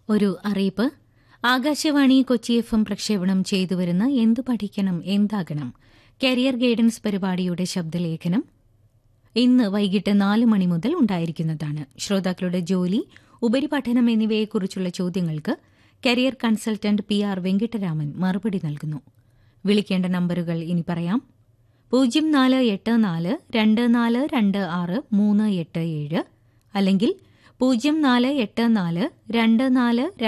ഒരു അറിയിപ്പ് Akashvani Kochi F M പ്രക്ഷേപണം ചെയ്തുവരുന്ന എന്തു പഠിക്കണം എന്താകണം കരിയർ ഗൈഡൻസ് പരിപാടിയുടെ ശബ്ദലേഖനം ഇന്ന് വൈകിട്ട് നാല് മണി മുതൽ ഉണ്ടായിരിക്കുന്നതാണ് ശ്രോതാക്കളുടെ ജോലി ഉപരിപഠനം എന്നിവയെക്കുറിച്ചുള്ള ചോദ്യങ്ങൾക്ക് career consultant P R Venkittaraman മറുപടി നൽകുന്നു വിളിക്കേണ്ട നമ്പറുകൾ ഇനി പറയാം പൂജ്യം നാല് എട്ട് നാല് രണ്ട് നാല് രണ്ട് ആറ് മൂന്ന് എട്ട് ഏഴ് അല്ലെങ്കിൽ പൂജ്യം നാല് എട്ട് നാല് രണ്ട് നാല്